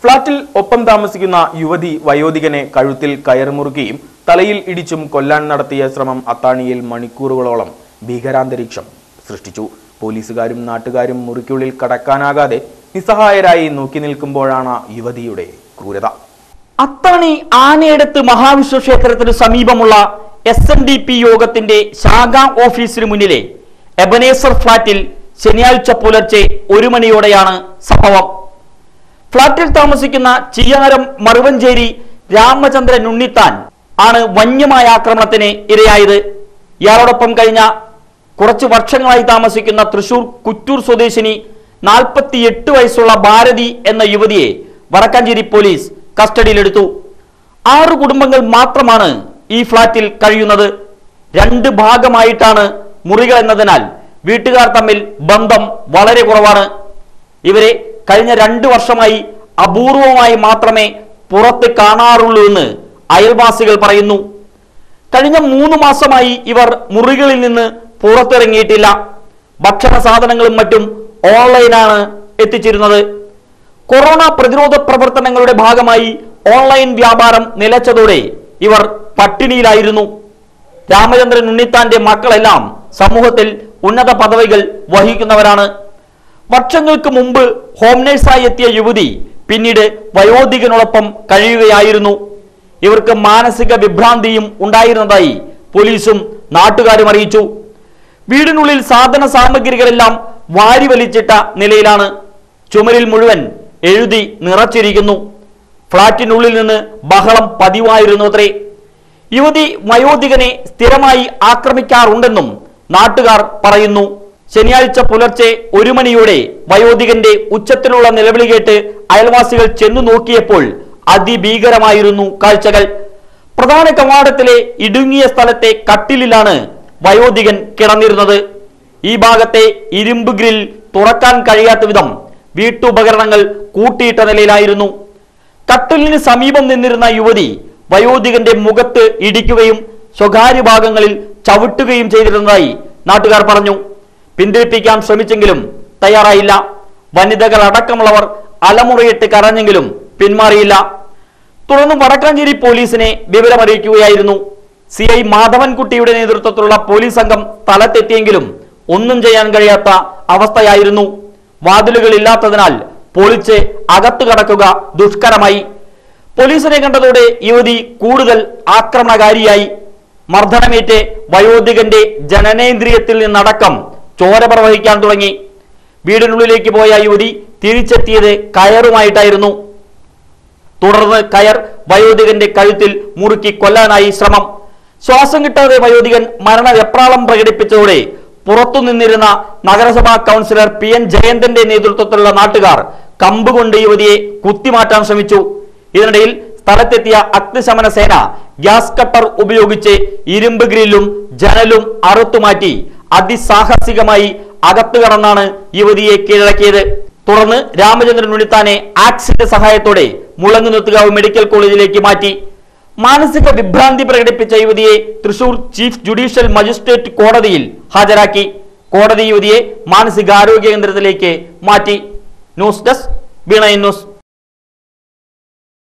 ഫ്ളാറ്റിൽ ഒപ്പം താമസിക്കുന്ന യുവതി വയോധികനെ കഴുത്തിൽ കയറുമുറുക്കുകയും തലയിൽ ഇടിച്ചും കൊല്ലാൻ നടത്തിയ ശ്രമം അത്താണിയിൽ മണിക്കൂറുകളോളം ഭീകരാന്തരീക്ഷം സൃഷ്ടിച്ചു പോലീസുകാരും നാട്ടുകാരും മുറിക്കുള്ളിൽ കടക്കാനാകാതെ നിസ്സഹായരായി നോക്കി നിൽക്കുമ്പോഴാണ് യുവതിയുടെ ക്രൂരത അത്താണി ആനയടത്ത് മഹാവിഷ്ണു ക്ഷേത്രത്തിന് സമീപമുള്ള എസ് എൻ ഡി പി യോഗത്തിന്റെ ശാഖാ ഓഫീസിന് മുന്നിലെ എബനേസർ ഫ്ളാറ്റിൽ ശനിയാഴ്ച പുലർച്ചെ ഒരു മണിയോടെയാണ് സംഭവം ഫ്ളാറ്റിൽ താമസിക്കുന്ന ചിയാരം മറുവഞ്ചേരി രാമചന്ദ്രൻ ഉണ്ണിത്താൻ ആണ് വന്യമായ ആക്രമണത്തിന് ഇരയായത് ഇയാളോടൊപ്പം കഴിഞ്ഞ കുറച്ചു വർഷങ്ങളായി താമസിക്കുന്ന തൃശൂർ കുറ്റൂർ സ്വദേശിനി നാൽപ്പത്തി എട്ട് വയസ്സുള്ള ഭാരതി എന്ന യുവതിയെ വടക്കാഞ്ചേരി പോലീസ് കസ്റ്റഡിയിലെടുത്തു ആറു കുടുംബങ്ങൾ മാത്രമാണ് ഈ ഫ്ളാറ്റിൽ കഴിയുന്നത് രണ്ട് ഭാഗമായിട്ടാണ് മുറികൾ എന്നതിനാൽ വീട്ടുകാർ തമ്മിൽ ബന്ധം വളരെ കുറവാണ് ഇവരെ കഴിഞ്ഞ രണ്ടു വർഷമായി അപൂർവമായി മാത്രമേ പുറത്ത് കാണാറുള്ളൂ എന്ന് അയൽവാസികൾ പറയുന്നു കഴിഞ്ഞ മൂന്ന് മാസമായി ഇവർ മുറികളിൽ നിന്ന് പുറത്തിറങ്ങിയിട്ടില്ല ഭക്ഷണ സാധനങ്ങളും മറ്റും ഓൺലൈനാണ് എത്തിച്ചിരുന്നത് കൊറോണ പ്രതിരോധ പ്രവർത്തനങ്ങളുടെ ഭാഗമായി ഓൺലൈൻ വ്യാപാരം നിലച്ചതോടെ ഇവർ പട്ടിണിയിലായിരുന്നു രാമചന്ദ്രൻ ഉണ്ണിത്താന്റെ മക്കളെല്ലാം സമൂഹത്തിൽ ഉന്നത പദവികൾ വഹിക്കുന്നവരാണ് വർഷങ്ങൾക്ക് മുമ്പ് ഹോം നേഴ്സായി എത്തിയ യുവതി പിന്നീട് വയോധികനോടൊപ്പം കഴിയുകയായിരുന്നു ഇവർക്ക് മാനസിക വിഭ്രാന്തിയും ഉണ്ടായിരുന്നതായി പോലീസും നാട്ടുകാരും അറിയിച്ചു വീടിനുള്ളിൽ സാധന സാമഗ്രികളെല്ലാം വാരി വലിച്ചിട്ട നിലയിലാണ് ചുമരിൽ മുഴുവൻ എഴുതി നിറച്ചിരിക്കുന്നു ഫ്ളാറ്റിനുള്ളിൽ നിന്ന് ബഹളം പതിവായിരുന്നു അത്രേ യുവതി വയോധികനെ സ്ഥിരമായി ആക്രമിക്കാറുണ്ടെന്നും നാട്ടുകാർ പറയുന്നു ശനിയാഴ്ച പുലർച്ചെ ഒരു മണിയോടെ വയോധികന്റെ ഉച്ചത്തിലുള്ള നിലവിളി കേട്ട് അയൽവാസികൾ ചെന്നു നോക്കിയപ്പോൾ അതിഭീകരമായിരുന്നു കാഴ്ചകൾ പ്രധാന കവാടത്തിലെ ഇടുങ്ങിയ സ്ഥലത്തെ കട്ടിലിലാണ് വയോധികൻ കിടന്നിരുന്നത് ഈ ഭാഗത്തെ ഇരുമ്പ് ഗ്രിൽ തുറക്കാൻ കഴിയാത്ത വിധം വീട്ടുപകരണങ്ങൾ കൂട്ടിയിട്ട നിലയിലായിരുന്നു കട്ടിലിന് സമീപം നിന്നിരുന്ന യുവതി വയോധികന്റെ മുഖത്ത് ഇടിക്കുകയും സ്വകാര്യ ഭാഗങ്ങളിൽ ചവിട്ടുകയും ചെയ്തിരുന്നതായി നാട്ടുകാർ പറഞ്ഞു പിന്തിരിപ്പിക്കാൻ ശ്രമിച്ചെങ്കിലും തയ്യാറായില്ല വനിതകൾ അടക്കമുള്ളവർ അലമുറയിട്ട് കരഞ്ഞെങ്കിലും പിന്മാറിയില്ല തുടർന്ന് വടക്കാഞ്ചേരി പോലീസിനെ വിവരമറിയിക്കുകയായിരുന്നു സി ഐ മാധവൻകുട്ടിയുടെ നേതൃത്വത്തിലുള്ള പോലീസ് സംഘം സ്ഥലത്തെത്തിയെങ്കിലും ഒന്നും ചെയ്യാൻ കഴിയാത്ത അവസ്ഥയായിരുന്നു വാതിലുകൾ ഇല്ലാത്തതിനാൽ പൊളിച്ച് അകത്തു കടക്കുക ദുഷ്കരമായി പോലീസിനെ കണ്ടതോടെ യുവതി കൂടുതൽ ആക്രമണകാരിയായി മർദ്ദനമേറ്റ് വയോധികന്റെ ജനനേന്ദ്രിയത്തിൽ നിന്നടക്കം ചോര പ്രവഹിക്കാൻ തുടങ്ങി വീടിനുള്ളിലേക്ക് പോയ യുവതി തിരിച്ചെത്തിയത് കയറുമായിട്ടായിരുന്നു തുടർന്ന് കയർ വയോധികന്റെ കഴുത്തിൽ മുറുക്കി കൊല്ലാനായി ശ്രമം ശ്വാസം കിട്ടാതെ വയോധികൻ മരണവെപ്രാളം പ്രകടിപ്പിച്ചതോടെ പുറത്തു നിന്നിരുന്ന നഗരസഭാ കൗൺസിലർ പി എൻ ജയന്തന്റെ നേതൃത്വത്തിലുള്ള നാട്ടുകാർ കമ്പുകൊണ്ട് യുവതിയെ കുത്തിമാറ്റാൻ ശ്രമിച്ചു ഇതിനിടയിൽ സ്ഥലത്തെത്തിയ അഗ്നിശമന സേന ഗ്യാസ് കട്ടർ ഉപയോഗിച്ച് ഇരുമ്പ് ഗ്രില്ലും ജനലും അറുത്തുമാറ്റി അതിസാഹസികമായി അകത്തു കടന്നാണ് യുവതിയെ കീഴടക്കിയത് തുടർന്ന് രാമചന്ദ്രൻ ഉണ്ണിത്താനെ ആക്സിന്റെ സഹായത്തോടെ മുളങ്ങുന്നുത്തുകാവ് മെഡിക്കൽ കോളേജിലേക്ക് മാറ്റി മാനസിക വിഭ്രാന്തി പ്രകടിപ്പിച്ച യുവതിയെ തൃശൂർ ചീഫ് ജുഡീഷ്യൽ മജിസ്ട്രേറ്റ് കോടതിയിൽ ഹാജരാക്കി കോടതി യുവതിയെ മാനസികാരോഗ്യ കേന്ദ്രത്തിലേക്ക് മാറ്റി ന്യൂസ് ഡെസ്ക് ബീണ ന്യൂസ്